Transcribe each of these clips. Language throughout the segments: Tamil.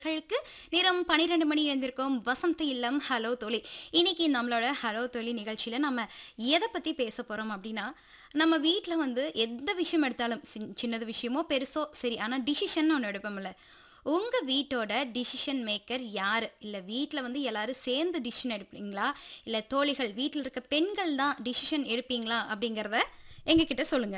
களுக்கு நேரம் பன்னிரெண்டு மணி எழுந்திருக்கோம் வசந்த இல்லம் ஹலோ தோழி இன்னைக்கு நம்மளோட ஹலோ தோழி நிகழ்ச்சியில நம்ம எதை பத்தி பேச போறோம் அப்படின்னா நம்ம வீட்டில் வந்து எந்த விஷயம் எடுத்தாலும் சின்- சின்னது விஷயமோ பெருசோ சரி ஆனால் டிசிஷன் ஒன்று எடுப்போம்ல உங்க வீட்டோட டிசிஷன் மேக்கர் யார் இல்லை வீட்டில் வந்து எல்லாரும் சேர்ந்து டிசிஷன் எடுப்பீங்களா இல்லை தோழிகள் வீட்டில் இருக்க பெண்கள் தான் டிசிஷன் எடுப்பீங்களா அப்படிங்கிறத எங்ககிட்ட சொல்லுங்க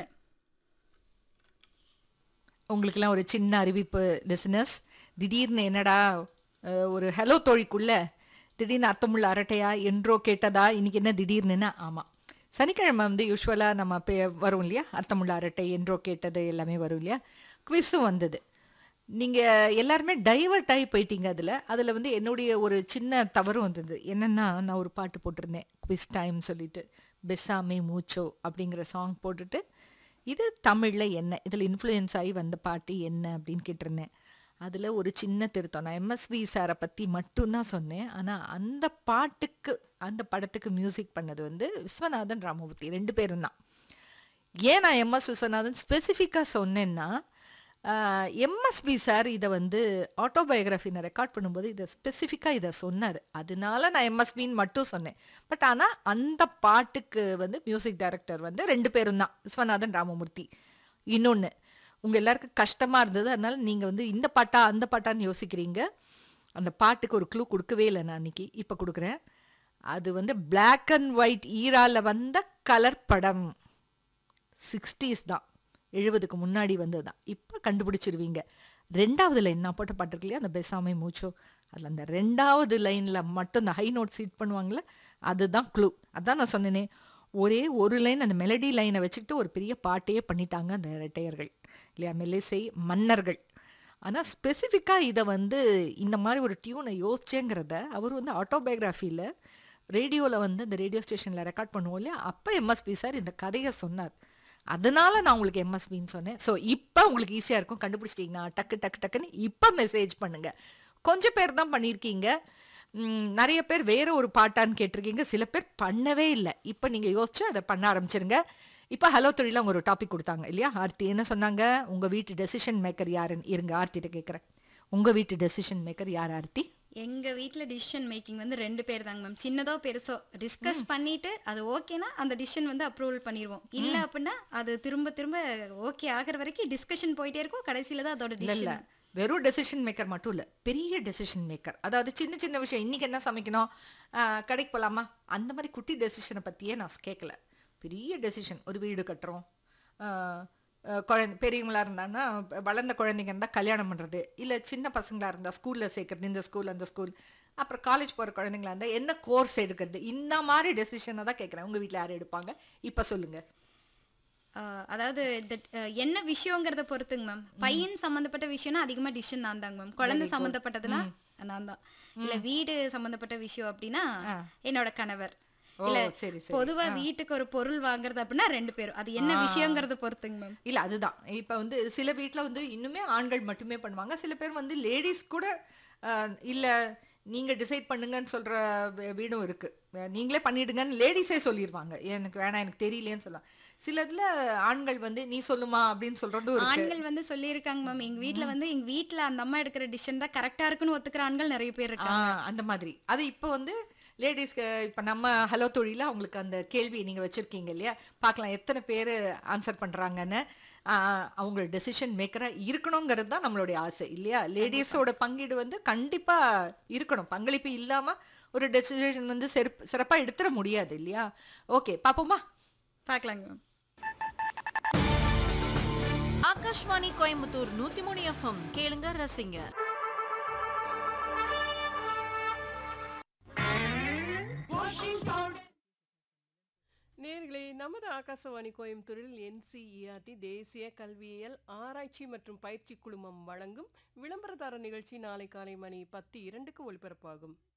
உங்களுக்கெல்லாம் ஒரு சின்ன அறிவிப்பு லிசனர்ஸ் திடீர்னு என்னடா அஹ், ஒரு ஹலோ தோழிக்குள்ள திடீர்னு அர்த்தமுள்ள அரட்டையா என்றோ கேட்டதா இன்னைக்கு என்ன திடீர்னுன்னா ஆமாம் சனிக்கிழமை வந்து யூஸ்வலாக நம்ம பே வரும் இல்லையா அர்த்தமுள்ள அரட்டை என்றோ கேட்டது எல்லாமே வரும் இல்லையா குவிஸும் வந்தது நீங்கள் எல்லாருமே டைவர்ட் ஆகி போயிட்டீங்க அதில் அதில் வந்து என்னுடைய ஒரு சின்ன தவறும் வந்தது என்னென்னா நான் ஒரு பாட்டு போட்டிருந்தேன் குவிஸ் டைம் சொல்லிட்டு பெசாமே மூச்சோ அப்படிங்கிற சாங் போட்டுட்டு இது தமிழில் என்ன இதில் இன்ஃப்ளூயன்ஸ் ஆகி வந்த பாட்டு என்ன அப்படின்னு கேட்டிருந்தேன் அதில் ஒரு சின்ன திருத்தம் நான் எம்எஸ்வி சாரை பற்றி மட்டும்தான் சொன்னேன் ஆனால் அந்த பாட்டுக்கு அந்த படத்துக்கு மியூசிக் பண்ணது வந்து விஸ்வநாதன் ராமமூர்த்தி ரெண்டு பேரும் தான் ஏன் நான் எம்எஸ் விஸ்வநாதன் ஸ்பெசிஃபிக்காக சொன்னேன்னா எம்எஸ்பி சார் இதை வந்து ஆட்டோபயோகிராஃபி நான் ரெக்கார்ட் பண்ணும்போது இதை ஸ்பெசிஃபிக்காக இதை சொன்னார் அதனால நான் எம்எஸ்பின்னு மட்டும் சொன்னேன் பட் ஆனால் அந்த பாட்டுக்கு வந்து மியூசிக் டைரக்டர் வந்து ரெண்டு பேரும் தான் விஸ்வநாதன் ராமமூர்த்தி இன்னொன்று உங்கள் எல்லாருக்கும் கஷ்டமாக இருந்தது அதனால நீங்கள் வந்து இந்த பாட்டா அந்த பாட்டான்னு யோசிக்கிறீங்க அந்த பாட்டுக்கு ஒரு க்ளூ கொடுக்கவே இல்லை நான் அன்னைக்கு இப்போ கொடுக்குறேன் அது வந்து Black அண்ட் ஒயிட் ஈரால வந்த கலர் படம் சிக்ஸ்டீஸ் தான் எழுபதுக்கு முன்னாடி வந்தது தான் இப்போ கண்டுபிடிச்சிருவீங்க ரெண்டாவது லைன் நான் போட்ட பாட்டு இருக்கு இல்லையா அந்த பெசாமை மூச்சோ அதில் அந்த ரெண்டாவது லைனில் மட்டும் இந்த ஹை நோட் சீட் பண்ணுவாங்கள்ல அதுதான் க்ளூ அதான் நான் சொன்னேனே ஒரே ஒரு லைன் அந்த மெலடி லைனை வச்சுக்கிட்டு ஒரு பெரிய பாட்டையே பண்ணிட்டாங்க அந்த ரெட்டையர்கள் இல்லையா மெல்லிசை மன்னர்கள் ஆனால் ஸ்பெசிஃபிக்காக இதை வந்து இந்த மாதிரி ஒரு டியூனை யோசிச்சேங்கிறத அவர் வந்து ஆட்டோபயோகிராஃபியில் ரேடியோவில் வந்து அந்த ரேடியோ ஸ்டேஷனில் ரெக்கார்ட் பண்ணுவோம் இல்லையா அப்போ எம்எஸ்பி சார் இந்த கதையை சொன்னார் அதனால நான் உங்களுக்கு எம்எஸ்பின்னு சொன்னேன் ஸோ இப்போ உங்களுக்கு ஈஸியாக இருக்கும் கண்டுபிடிச்சிட்டிங்கன்னா டக்கு டக்கு டக்குன்னு இப்போ மெசேஜ் பண்ணுங்க கொஞ்சம் பேர் தான் பண்ணியிருக்கீங்க ம், நிறைய பேர் வேற ஒரு பாட்டான்னு கேட்டிருக்கீங்க சில பேர் பண்ணவே இல்லை இப்போ நீங்கள் யோசிச்சு அதை பண்ண ஆரம்பிச்சிருங்க இப்போ ஹலோ தொழில அவங்க ஒரு டாபிக் கொடுத்தாங்க இல்லையா ஆர்த்தி என்ன சொன்னாங்க உங்கள் வீட்டு டெசிஷன் மேக்கர் யாருன்னு இருங்க ஆர்த்திட்ட கேட்குறேன் உங்கள் வீட்டு டெசிஷன் மேக்கர் யார் ஆர்த்தி எங்க வீட்ல டிசிஷன் மேக்கிங் வந்து ரெண்டு பேர் தாங்க மேம் சின்னதோ பெருசோ டிஸ்கஸ் பண்ணிட்டு அது ஓகேனா அந்த டிசிஷன் வந்து அப்ரூவல் பண்ணிடுவோம் இல்ல அப்படின்னா அது திரும்ப திரும்ப ஓகே ஆகுற வரைக்கும் டிஸ்கஷன் போயிட்டே இருக்கும் கடைசியில தான் அதோட இல்ல இல்ல டிசிஷன் வெறும் டெசிஷன் மேக்கர் மட்டும் இல்ல பெரிய டெசிஷன் மேக்கர் அதாவது சின்ன சின்ன விஷயம் இன்னைக்கு என்ன சமைக்கணும் ஆஹ், கடைக்கு போலாமா அந்த மாதிரி குட்டி டெசிஷனை பத்தியே நான் கேட்கல பெரிய டெசிஷன் ஒரு வீடு கட்டுறோம் ஆஹ், ஆஹ், குழந்தை பெரியவங்களா இருந்தாங்கன்னா வளர்ந்த குழந்தைங்க இருந்தால் கல்யாணம் பண்ணுறது இல்லை சின்ன பசங்களா இருந்தால் ஸ்கூலில் சேர்க்கறது இந்த ஸ்கூல் அந்த ஸ்கூல் அப்புறம் காலேஜ் போகிற குழந்தைங்களா இருந்தால் என்ன கோர்ஸ் எடுக்கிறது இந்த மாதிரி டெசிஷனை தான் கேட்குறேன் உங்கள் வீட்டில் யார் எடுப்பாங்க இப்போ சொல்லுங்கள் அதாவது இந்த அஹ், என்ன விஷயங்கிறத பொறுத்துங்க மேம் பையன் சம்பந்தப்பட்ட விஷயம்னா அதிகமா டிசிஷன் நான் தாங்க மேம் குழந்தை சம்பந்தப்பட்டதுன்னா நான் தான் இல்ல வீடு சம்பந்தப்பட்ட விஷயம் அப்படின்னா என்னோட கணவர் ஓ இல்ல சரி சரி பொதுவா வீட்டுக்கு ஒரு பொருள் வாங்குறது அப்படின்னா ரெண்டு பேரும் அது என்ன விஷயங்கிறத பொறுத்துங்க மேம் இல்ல அதுதான் இப்ப வந்து சில வீட்ல வந்து இன்னுமே ஆண்கள் மட்டுமே பண்ணுவாங்க சில பேர் வந்து லேடிஸ் கூட அஹ், இல்ல நீங்க டிசைட் பண்ணுங்கன்னு சொல்ற வீ- வீடும் இருக்கு அஹ், நீங்களே பண்ணிடுங்கன்னு லேடிஸே சொல்லிடுவாங்க எனக்கு வேணாம் எனக்கு தெரியலையேன்னு சொல்லலாம் சிலதுல ஆண்கள் வந்து நீ சொல்லுமா அப்படின்னு சொல்றதும் இருக்கு ஆண்கள் வந்து சொல்லியிருக்காங்க மேம் எங்க வீட்ல வந்து எங்க வீட்ல அந்த அம்மா எடுக்கிற டிசிஷன் தான் கரெக்டா இருக்குன்னு ஒத்துக்கிற ஆண்கள் நிறைய பேர் இருக்காங்க ஆ, அந்த மாதிரி அது இப்போ வந்து லேடிஸ்க்கு இப்போ நம்ம ஹலோ தொழில அவங்களுக்கு அந்த கேள்வி நீங்கள் வச்சுருக்கீங்க இல்லையா பார்க்கலாம் எத்தனை பேர் ஆன்சர் பண்ணுறாங்கன்னு அவங்க டெசிஷன் மேக்கராக இருக்கணுங்கிறது தான் நம்மளுடைய ஆசை இல்லையா லேடிஸோட பங்கீடு வந்து கண்டிப்பாக இருக்கணும் பங்களிப்பு இல்லாமல் ஒரு டெசிஷன் வந்து சிறப்பு சிறப்பாக எடுத்துட முடியாது இல்லையா ஓகே பார்ப்போமா பார்க்கலாங்க மேம் ஆகாஷ்வாணி கோயம்புத்தூர் நூத்தி மூணு எஃப்எம் கேளுங்க ரசிங்க நேர்களே நமது ஆகாசவாணி கோயம்புத்தூரில் என்சிஇஆர்டி தேசிய கல்வியியல் ஆராய்ச்சி மற்றும் பயிற்சி குழுமம் வழங்கும் விளம்பரதார நிகழ்ச்சி நாளை காலை மணி பத்து இரண்டுக்கு ஒளிபரப்பாகும்